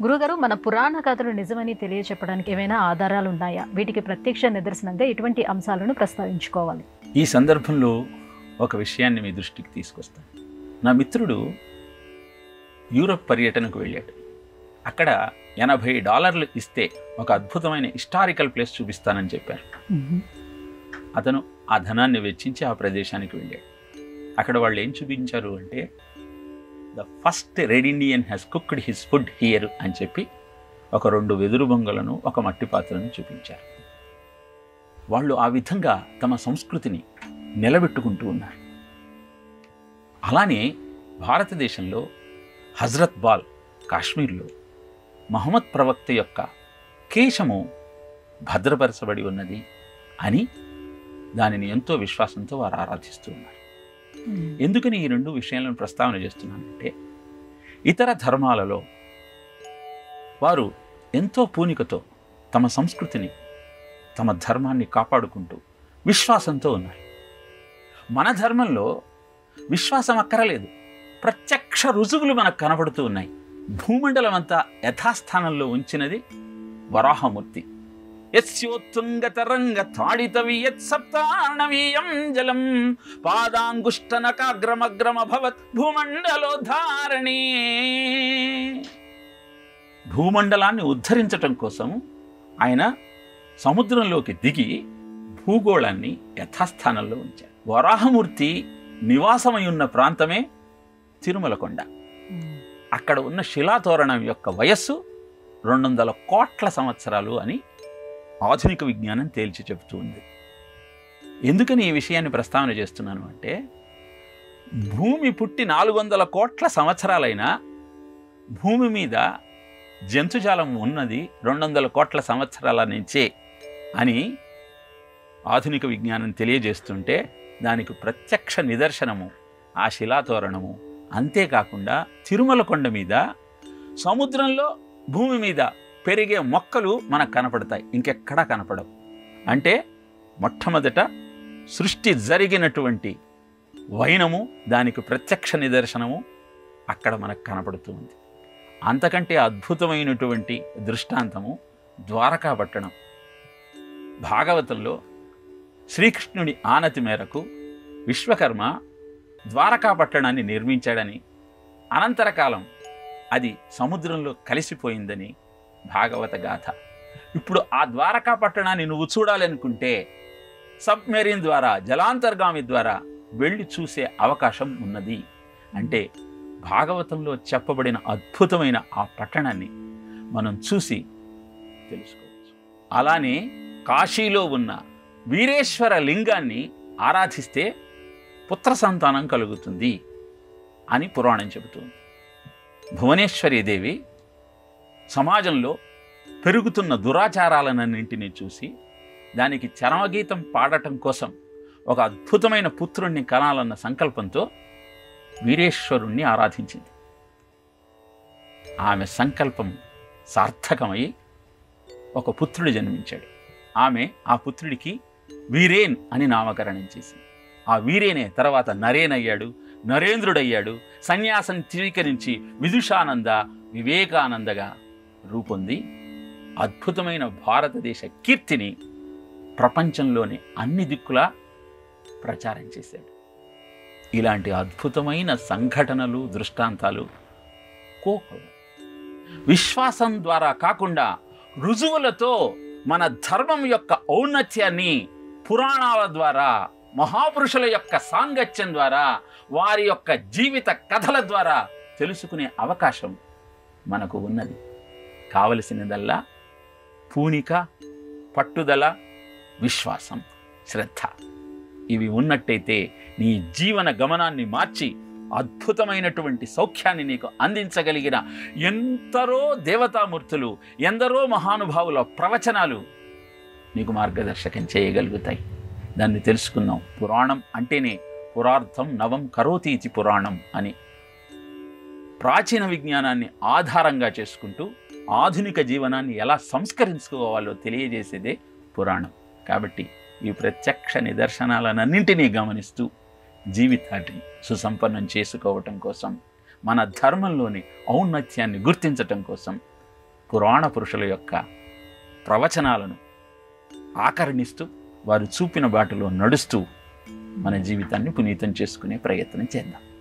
గురుగారు మన పురాణ కథలు నిజమని తెలియచెప్పడానికి ఏమైనా ఆధారాలు ఉన్నాయా వీటికి ప్రత్యక్ష నిదర్శనంగా ఎటువంటి అంశాలను ప్రస్తావించుకోవాలి ఈ సందర్భంలో ఒక విషయాన్ని మీ దృష్టికి తీసుకొస్తాను నా మిత్రుడు యూరప్ పర్యటనకు వెళ్ళాడు అక్కడ ఎనభై డాలర్లు ఇస్తే ఒక అద్భుతమైన హిస్టారికల్ ప్లేస్ చూపిస్తానని చెప్పారు అతను ఆ ధనాన్ని వెచ్చించి ఆ ప్రదేశానికి వెళ్ళాడు అక్కడ వాళ్ళు ఏం చూపించారు అంటే the first red Indian has cooked his food here అని చెప్పి ఒక రెండు వెదురు బొంగలను ఒక మట్టి పాత్రను చూపించారు వాళ్ళు ఆ విధంగా తమ సంస్కృతిని నిలబెట్టుకుంటూ ఉన్నారు అలానే భారతదేశంలో హజ్రత్ బాల్ కాశ్మీర్లో మహమ్మద్ ప్రవక్త యొక్క కేశము భద్రపరచబడి ఉన్నది అని దానిని ఎంతో విశ్వాసంతో వారు ఆరాధిస్తూ ఉన్నారు ఎందుకని ఈ రెండు విషయాలను ప్రస్తావన చేస్తున్నానంటే ఇతర ధర్మాలలో వారు ఎంతో పూనికతో తమ సంస్కృతిని తమ ధర్మాన్ని కాపాడుకుంటూ విశ్వాసంతో ఉన్నారు మన ధర్మంలో విశ్వాసం అక్కరలేదు ప్రత్యక్ష రుజువులు మనకు కనబడుతూ ఉన్నాయి భూమండలం అంతా యథాస్థానంలో ఉంచినది వరాహమూర్తి యస్యోత్తుంగతరంగ తాడితవి యత్సప్తార్ణవీయం జలం పాదాంగుష్టనకాగ్రమగ్రమభవత్ భూమండలోద్ధారణే భూమండలాన్ని ఉద్ధరించటం కోసం ఆయన సముద్రంలోకి దిగి భూగోళాన్ని యథాస్థానంలో ఉంచారు వరాహమూర్తి నివాసమై ఉన్న ప్రాంతమే తిరుమల కొండ అక్కడ ఉన్న శిలాతోరణం యొక్క వయస్సు రెండు వందల కోట్ల సంవత్సరాలు అని ఆధునిక విజ్ఞానం తేల్చి చెబుతూ ఉంది ఎందుకని ఈ విషయాన్ని ప్రస్తావన చేస్తున్నాను అంటే భూమి పుట్టి నాలుగు వందల కోట్ల సంవత్సరాలైనా భూమి మీద జంతుజాలం ఉన్నది రెండు వందల కోట్ల సంవత్సరాల నుంచే అని ఆధునిక విజ్ఞానం తెలియజేస్తుంటే దానికి ప్రత్యక్ష నిదర్శనము ఆ శిలాతోరణము అంతేకాకుండా తిరుమల కొండ మీద సముద్రంలో భూమి మీద పెరిగే మొక్కలు మనకు కనపడతాయి ఇంకెక్కడా కనపడవు అంటే మొట్టమొదట సృష్టి జరిగినటువంటి వైనము దానికి ప్రత్యక్ష నిదర్శనము అక్కడ మనకు కనపడుతూ ఉంది అంతకంటే అద్భుతమైనటువంటి దృష్టాంతము ద్వారకా పట్టణం భాగవతంలో శ్రీకృష్ణుడి ఆనతి మేరకు విశ్వకర్మ ద్వారకా పట్టణాన్ని నిర్మించాడని అనంతర కాలం అది సముద్రంలో కలిసిపోయిందని భాగవత గాథ ఇప్పుడు ఆ ద్వారకా పట్టణాన్ని నువ్వు చూడాలనుకుంటే సబ్మెరీన్ ద్వారా జలాంతర్గామి ద్వారా వెళ్ళి చూసే అవకాశం ఉన్నది అంటే భాగవతంలో చెప్పబడిన అద్భుతమైన ఆ పట్టణాన్ని మనం చూసి తెలుసుకోవచ్చు అలానే కాశీలో ఉన్న వీరేశ్వర లింగాన్ని ఆరాధిస్తే పుత్ర సంతానం కలుగుతుంది అని పురాణం చెబుతుంది భువనేశ్వరి దేవి సమాజంలో పెరుగుతున్న దురాచారాలన్నింటినీ చూసి దానికి చరమగీతం పాడటం కోసం ఒక అద్భుతమైన పుత్రుణ్ణి కనాలన్న సంకల్పంతో వీరేశ్వరుణ్ణి ఆరాధించింది ఆమె సంకల్పం సార్థకమై ఒక పుత్రుడు జన్మించాడు ఆమె ఆ పుత్రుడికి వీరేన్ అని నామకరణం చేసింది ఆ వీరేనే తర్వాత నరేన్ అయ్యాడు నరేంద్రుడయ్యాడు సన్యాసం స్వీకరించి విదుషానంద వివేకానందగా రూపొంది అద్భుతమైన భారతదేశ కీర్తిని ప్రపంచంలోని అన్ని దిక్కులా ప్రచారం చేశాడు ఇలాంటి అద్భుతమైన సంఘటనలు దృష్టాంతాలు కోకొలు విశ్వాసం ద్వారా కాకుండా రుజువులతో మన ధర్మం యొక్క ఔన్నత్యాన్ని పురాణాల ద్వారా మహాపురుషుల యొక్క సాంగత్యం ద్వారా వారి యొక్క జీవిత కథల ద్వారా తెలుసుకునే అవకాశం మనకు ఉన్నది కావలసినదల్లా పూనిక పట్టుదల విశ్వాసం శ్రద్ధ ఇవి ఉన్నట్టయితే నీ జీవన గమనాన్ని మార్చి అద్భుతమైనటువంటి సౌఖ్యాన్ని నీకు అందించగలిగిన ఎందరో దేవతామూర్తులు ఎందరో మహానుభావుల ప్రవచనాలు నీకు మార్గదర్శకం చేయగలుగుతాయి దాన్ని తెలుసుకుందాం పురాణం అంటేనే పురార్థం నవం కరోతి ఇది పురాణం అని ప్రాచీన విజ్ఞానాన్ని ఆధారంగా చేసుకుంటూ ఆధునిక జీవనాన్ని ఎలా సంస్కరించుకోవాలో తెలియజేసేదే పురాణం కాబట్టి ఈ ప్రత్యక్ష నిదర్శనాలన్నింటినీ గమనిస్తూ జీవితాన్ని సుసంపన్నం చేసుకోవటం కోసం మన ధర్మంలోని ఔన్నత్యాన్ని గుర్తించటం కోసం పురాణ పురుషుల యొక్క ప్రవచనాలను ఆకర్ణిస్తూ వారు చూపిన బాటలో నడుస్తూ మన జీవితాన్ని పునీతం చేసుకునే ప్రయత్నం చేద్దాం